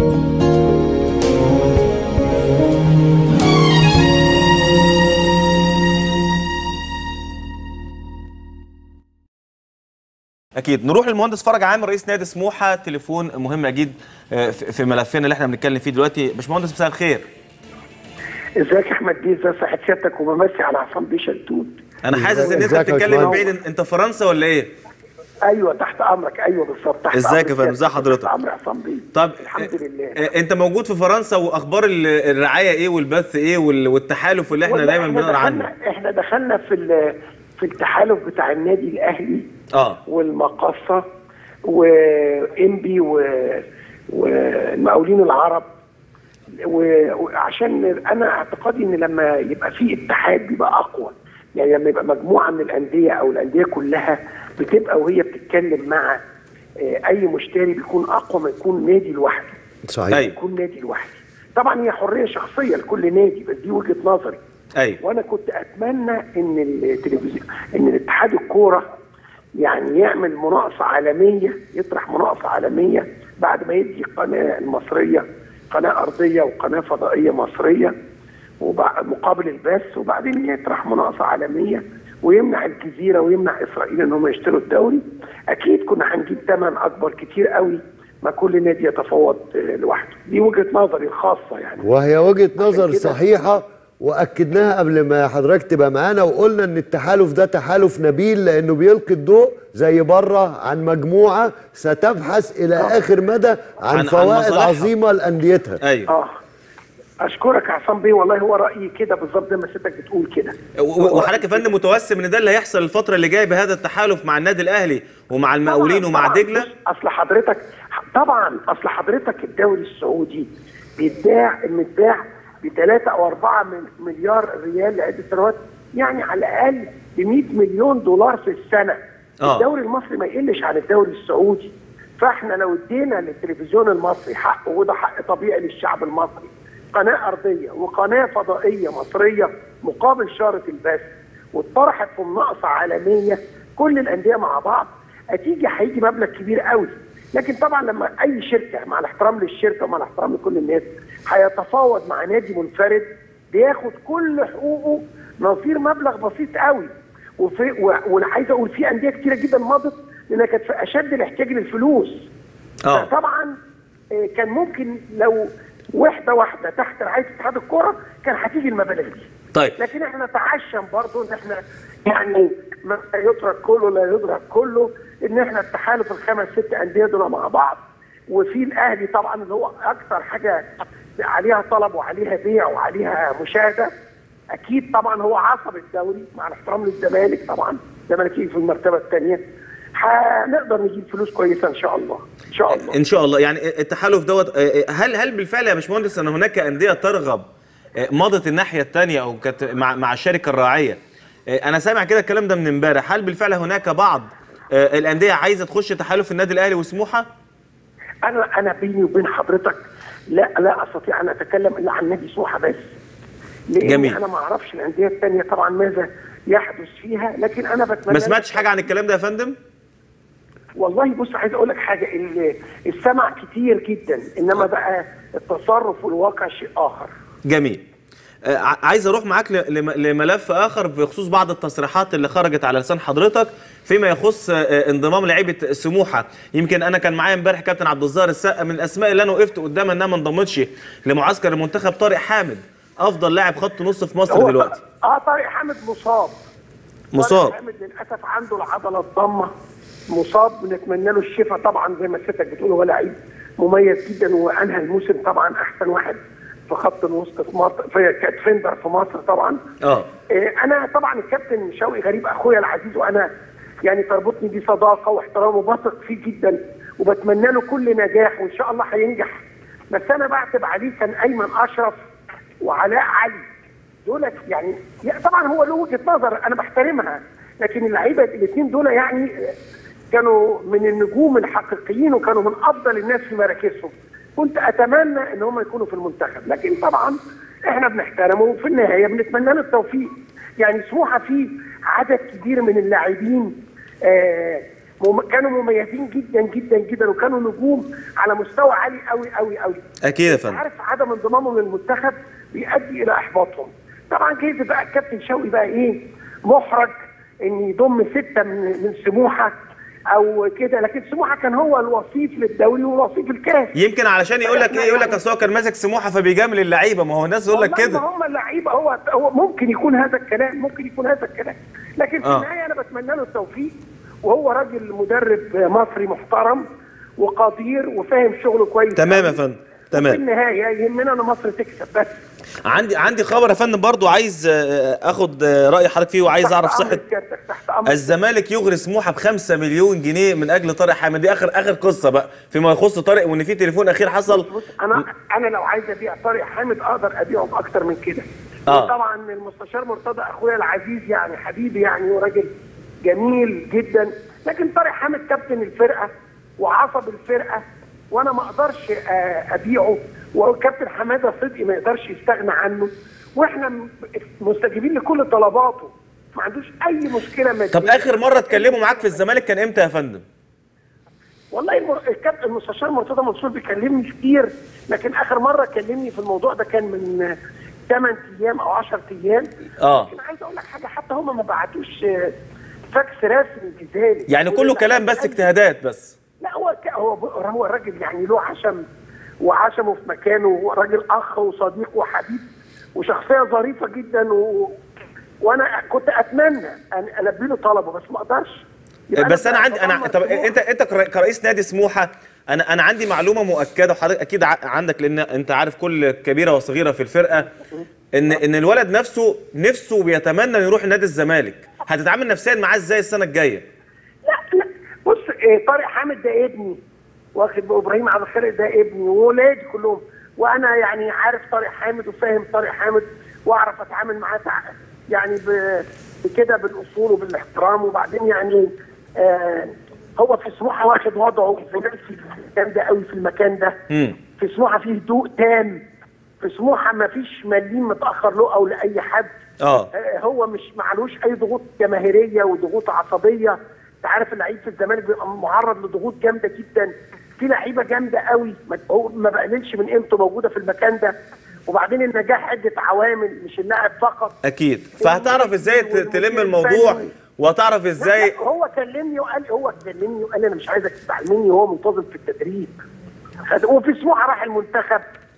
اكيد نروح للمهندس فرج عامر رئيس نادي سموحه تليفون مهم اكيد آه، في في ملفنا اللي احنا بنتكلم فيه دلوقتي باشمهندس مساء الخير ازيك يا احمد بيه ازي صحه سيادتك وبمسي على عصام بيه شلتوت انا حاسس ان انت ازيك يا بتتكلم من باشمهندس؟ بعيد انت فرنسا ولا ايه ايوه تحت امرك ايوه بالظبط تحت ازيك يا أمرك فندم؟ ازي سيادتك. حضرتك؟ تحت امر عصام بيه طب الحمد آه، لله آه، انت موجود في فرنسا واخبار ال- الرعايه ايه والبث ايه وال- والتحالف اللي احنا والله دايما بنقرا عنه دخلنا احنا دخلنا في ال- في التحالف بتاع النادي الاهلي اه والمقاصه وانبي و- والمقاولين العرب و- وعشان انا اعتقادي ان لما يبقى في اتحاد بيبقى اقوى يعني لما يبقى مجموعه من الانديه او الانديه كلها بتبقى وهي بتتكلم مع آه، اي مشتري بيكون اقوى ما يكون نادي لوحده صحيح أيوة. يكون نادي لوحده طبعا هي حريه شخصيه لكل نادي بس دي وجهه نظري ايوه وانا كنت اتمنى ان التلفزيون ان الاتحاد الكوره يعني يعمل مناقصه عالميه يطرح مناقصه عالميه بعد ما يدي القناه المصريه قناه ارضيه وقناه فضائيه مصريه وبع- مقابل البث وبعدين يطرح مناقصه عالميه ويمنع الجزيره ويمنع اسرائيل ان هم يشتروا الدوري اكيد كنا هنجيب ثمن اكبر كتير قوي ما كل نادي يتفاوض آه، لوحده دي وجهه نظري الخاصه يعني وهي وجهة نظر كده- صحيحة واكدناها قبل ما حضرتك تبقى معانا وقلنا ان التحالف ده تحالف نبيل لانه بيلقي الضوء زي بره عن مجموعة ستبحث الى اخر مدى عن- عن عن فوائد مصالحها. عظيمة لانديتها ايوه اه اشكرك يا عصام بيه والله هو رايي كده بالظبط زي ما سيادتك بتقول كده و- وحضرتك يا فندم متوسم ان ده اللي هيحصل الفتره اللي جايه بهذا التحالف مع النادي الاهلي ومع المقاولين طبعاً- ومع طبعاً. دجله بص، اصل حضرتك طبعا اصل حضرتك الدوري السعودي بيتباع متباع ب 3 او 4 من- مليار ريال لعده سنوات يعني على الاقل ب 100 مليون دولار في السنه آه. الدوري المصري ما يقلش عن الدوري السعودي فاحنا لو ادينا للتلفزيون المصري حقه وده حق طبيعي للشعب المصري قناه ارضيه وقناه فضائيه مصريه مقابل شاره البث واتطرحت في مناقصه عالميه كل الانديه مع بعض هتيجي هيجي مبلغ كبير قوي لكن طبعا لما اي شركه مع الاحترام للشركه ومع الاحترام لكل الناس هيتفاوض مع نادي منفرد بياخد كل حقوقه نظير مبلغ بسيط قوي وفي و- وانا عايز اقول في انديه كتيره جدا مضت لانها كانت في اشد الاحتياج للفلوس اه طبعا آه، كان ممكن لو وحده واحده تحت رعايه اتحاد الكوره كان هتيجي المبالغ دي طيب لكن احنا نتعشم برضه ان احنا يعني ما يترك كله لا يدرك كله ان احنا التحالف الخمس ست انديه دول مع بعض وفي الاهلي طبعا اللي هو اكثر حاجه عليها طلب وعليها بيع وعليها مشاهده اكيد طبعا هو عصب الدوري مع الاحترام للزمالك طبعا الزمالك يجي في المرتبه الثانيه هنقدر نجيب فلوس كويسه ان شاء الله ان شاء الله ان شاء الله يعني التحالف دوت آه، هل هل بالفعل يا باشمهندس ان هناك انديه ترغب آه، مضت الناحيه الثانيه او كانت مع مع الشركه الراعيه آه، انا سامع كده الكلام ده من امبارح هل بالفعل هناك بعض آه، الانديه عايزه تخش تحالف النادي الاهلي وسموحه انا انا بيني وبين حضرتك لا لا استطيع ان اتكلم الا عن نادي سموحه بس لان جميل. انا ما اعرفش الانديه الثانيه طبعا ماذا يحدث فيها لكن انا بتمنى ما سمعتش حاجه عن الكلام ده يا فندم والله بص عايز اقول لك حاجه ال- السمع كتير جدا انما بقى التصرف والواقع شيء اخر جميل آه، ع- عايز اروح معاك ل- لم- لملف اخر بخصوص بعض التصريحات اللي خرجت على لسان حضرتك فيما يخص آه، آه، انضمام لعيبه سموحه يمكن انا كان معايا امبارح كابتن عبد الظاهر السقا من الاسماء اللي انا وقفت قدامها انها ما انضمتش لمعسكر المنتخب طارق حامد افضل لاعب خط نص في مصر هو دلوقتي اه طارق حامد مصاب مصاب طارق حامد للاسف عنده العضله الضمه مصاب بنتمنى له الشفاء طبعا زي ما سيادتك بتقول هو لعيب مميز جدا وانهى الموسم طبعا احسن واحد في خط الوسط في مصر في كدفندر في مصر طبعا اه إيه، انا طبعا الكابتن شوقي غريب اخويا العزيز وانا يعني تربطني بيه صداقه واحترام وبثق فيه جدا وبتمنى له كل نجاح وان شاء الله هينجح بس انا بعتب عليه كان ايمن اشرف وعلاء علي دولت يعني يعني طبعا هو له وجهه نظر انا بحترمها لكن اللعيبه الاثنين دول يعني كانوا من النجوم الحقيقيين وكانوا من افضل الناس في مراكزهم كنت اتمنى ان هم يكونوا في المنتخب لكن طبعا احنا بنحترمه وفي النهايه بنتمنى له التوفيق يعني سموحه فيه عدد كبير من اللاعبين آه مم- كانوا مميزين جدا جدا جدا وكانوا نجوم على مستوى عالي قوي قوي قوي اكيد يا فندم عارف عدم انضمامهم للمنتخب بيؤدي الى احباطهم طبعا جايز بقى الكابتن شوقي بقى ايه محرج ان يضم سته من من سموحه او كده لكن سموحه كان هو الوصيف للدوري ووصيف الكاس يمكن علشان يقول لك ايه يقول لك اصل هو كان ماسك سموحه فبيجامل اللعيبه ما هو الناس يقول لك والله كده ما هم اللعيبه هو هو ممكن يكون هذا الكلام ممكن يكون هذا الكلام لكن في آه. النهايه انا بتمنى له التوفيق وهو راجل مدرب مصري محترم وقدير وفاهم شغله كويس تمام يا أوي. فندم في تمام النهايه يهمنا ان مصر تكسب بس عندي عندي خبر يا فندم برضو عايز آه، اخد آه، راي حضرتك فيه وعايز تحت اعرف أمر صحه سيادتك، تحت امر الزمالك يغري سموحه ب 5 مليون جنيه من اجل طارق حامد دي اخر اخر قصه بقى فيما يخص طارق وان في تليفون اخير حصل بص انا انا لو عايز ابيع طارق حامد اقدر ابيعه باكتر من كده آه. طبعا المستشار مرتضى اخويا العزيز يعني حبيبي يعني وراجل جميل جدا لكن طارق حامد كابتن الفرقه وعصب الفرقه وانا ما اقدرش آه، ابيعه وكابتن حماده صدقي ما يقدرش يستغنى عنه واحنا م- مستجيبين لكل طلباته ما عندوش اي مشكله ماديه طب اخر مره اتكلموا معاك في الزمالك كان امتى يا فندم والله المر- الكابتن المستشار مرتضى منصور بيكلمني كتير لكن اخر مره كلمني في الموضوع ده كان من 8 ايام او 10 ايام اه لكن عايز اقول لك حاجه حتى هم ما بعتوش آه، فاكس رسمي بذلك يعني كله كلام بس اجتهادات بس لا هو ك- هو هو الراجل يعني له عشم وعشمه في مكانه وراجل اخ وصديق وحبيب وشخصيه ظريفه جدا و... وانا كنت اتمنى ان البي له طلبه بس ما اقدرش يبقى بس انا بقى عندي انا بطمن طب سموحة. انت انت كر- كرئيس نادي سموحه انا انا عندي معلومه مؤكده وحضرتك اكيد ع- عندك لان انت عارف كل كبيره وصغيره في الفرقه ان ان الولد نفسه نفسه بيتمنى انه يروح نادي الزمالك هتتعامل نفسيا معاه ازاي السنه الجايه لا لا بص إيه طارق حامد ده ابني واخد ابراهيم عبد الخالق ده ابني وولادي كلهم وانا يعني عارف طارق حامد وفاهم طارق حامد واعرف اتعامل معاه تع- يعني ب- بكده بالاصول وبالاحترام وبعدين يعني آه هو في سموحه واخد وضعه في نفسي جامده قوي في المكان ده امم في سموحه فيه هدوء تام في سموحه ما فيش مليم متاخر له او لاي حد اه آه، هو مش معلوش اي ضغوط جماهيريه وضغوط عصبيه انت عارف اللعيب في الزمالك بيبقى معرض لضغوط جامده جدا في لعيبه جامده قوي ما- هو ما بقللش من قيمته موجوده في المكان ده وبعدين النجاح عده عوامل مش اللاعب فقط اكيد فهتعرف ازاي ت- تلم الموضوع وهتعرف لا، ازاي لا، هو كلمني وقال هو كلمني وقال انا مش عايزك تزعل مني وهو منتظم في التدريب خد- وفي سموحه راح المنتخب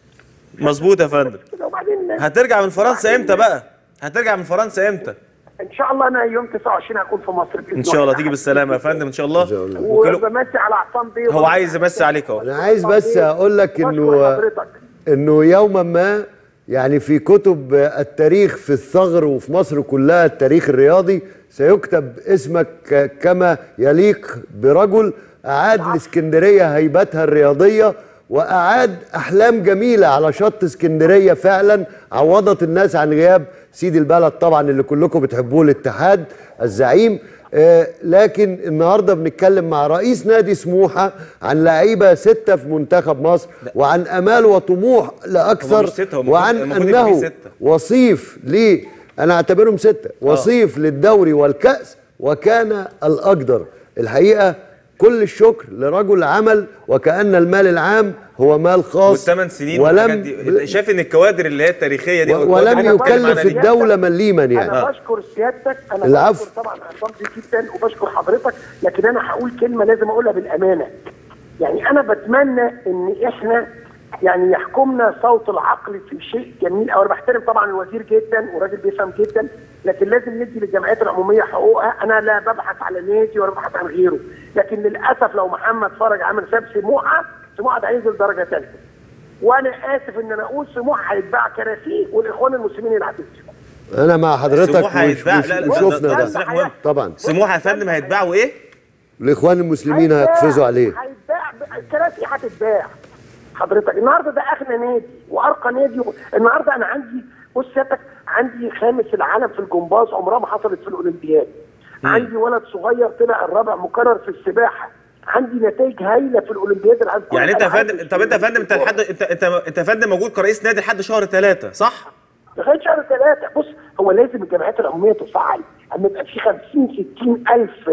مظبوط يا فندم كده وبعدين هترجع من فرنسا امتى بقى هترجع من فرنسا امتى ان شاء الله انا يوم 29 هكون في مصر باذن ان شاء الله تيجي بالسلامه يا فندم ان شاء الله شاء الله. وكيلو- وبمسي على عصام بيه هو عايز يمسي عليك اهو انا عايز بس اقول لك بشكر انه حضرتك. انه يوما ما يعني في كتب التاريخ في الثغر وفي مصر كلها التاريخ الرياضي سيكتب اسمك ك- كما يليق برجل اعاد الاسكندريه هيبتها الرياضيه واعاد احلام جميله على شط اسكندريه فعلا عوضت الناس عن غياب سيد البلد طبعا اللي كلكم بتحبوه الاتحاد الزعيم آه، لكن النهارده بنتكلم مع رئيس نادي سموحه عن لعيبه سته في منتخب مصر وعن امال وطموح هم لاكثر مش ستة، هم وعن المفروض يبقى انه فيه ستة. وصيف ل انا اعتبرهم سته وصيف للدوري والكاس وكان الاقدر الحقيقه كل الشكر لرجل عمل وكان المال العام هو مال خاص والثمان سنين والحاجات دي شايف ان الكوادر اللي هي التاريخيه دي و- والكوادر ولم اللي بتتكلم عنها يكلف دي، الدوله مليما يعني انا بشكر سيادتك انا العفو. بشكر طبعا عصام بيه جدا وبشكر حضرتك لكن انا هقول كلمه لازم اقولها بالامانه يعني انا بتمنى ان احنا يعني يحكمنا صوت العقل في شيء جميل او انا بحترم طبعا الوزير جدا وراجل بيفهم جدا لكن لازم ندي للجمعيات العموميه حقوقها انا لا ببحث على نادي ولا ببحث عن غيره لكن للاسف لو محمد فرج عمل ساب سموحه سموحه ده هينزل درجه ثالثه وانا اسف ان انا اقول سموحه هيتباع كراسي والاخوان المسلمين يلعبوا انا مع حضرتك سموحه وش- هيتباع وش- لا لا وشفنا ده- ده ده تصريح مهم طبعا سموحه يا فندم هيتباع وايه؟ الاخوان المسلمين هيقفزوا عليه هيتباع الكراسي هتتباع حضرتك النهارده ده اغنى نادي وارقى نادي و... النهارده انا عندي بص سيادتك عندي خامس العالم في الجمباز عمرها ما حصلت في الاولمبياد عندي ولد صغير طلع الرابع مكرر في السباحه عندي نتائج هايله في الاولمبياد العالم كل يعني انت يا الألعاب فندم طب انت يا فندم انت لحد انت انت انت يا فندم موجود كرئيس نادي لحد شهر ثلاثة صح؟ لغايه شهر ثلاثه بص هو لازم الجمعيات العموميه تفعل اما يبقى في 50 60 الف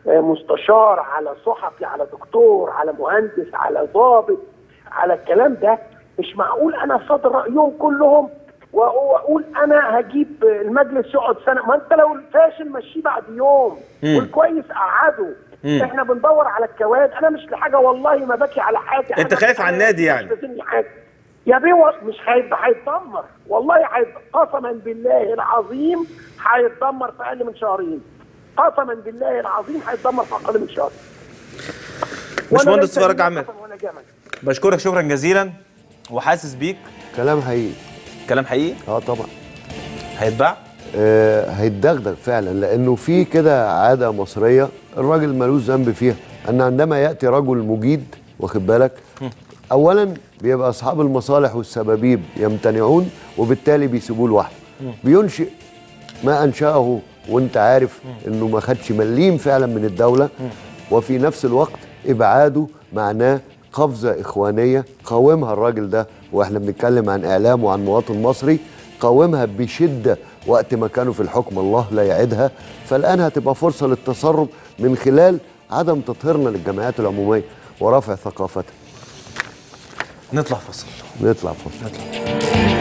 آه، مستشار على صحفي على دكتور على مهندس على ضابط على الكلام ده مش معقول انا صادر رايهم كلهم واقول انا هجيب المجلس يقعد سنه ما انت لو الفاشل مشيه بعد يوم مم. والكويس قعده مم. احنا بندور على الكواد انا مش لحاجه والله ما باكي على حاجه أنت أنا خايف مش على النادي يعني؟ مش لازمني حاجه يا بيه و- مش هيبقى هيتدمر والله هيبقى قسما بالله العظيم هيتدمر في اقل من شهرين قسما بالله العظيم هيتدمر في اقل من شهر وأنا باشمهندس ليس فرج لي عماد. قسم ولا جمل بشكرك شكرا جزيلا وحاسس بيك كلام حقيقي كلام حقيقي اه طبعا هيتباع آه، هيتدغدغ فعلا لانه في كده عاده مصريه الراجل ملوش ذنب فيها ان عندما ياتي رجل مجيد واخد بالك اولا بيبقى اصحاب المصالح والسبابيب يمتنعون وبالتالي بيسيبوه لوحده بينشئ ما انشاه وانت عارف انه ما خدش مليم فعلا من الدوله وفي نفس الوقت ابعاده معناه قفزه اخوانيه قاومها الراجل ده واحنا بنتكلم عن اعلام وعن مواطن مصري قاومها بشده وقت ما كانوا في الحكم الله لا يعدها فالان هتبقى فرصه للتصرف من خلال عدم تطهيرنا للجمعيات العموميه ورفع ثقافتها نطلع فصل نطلع فصل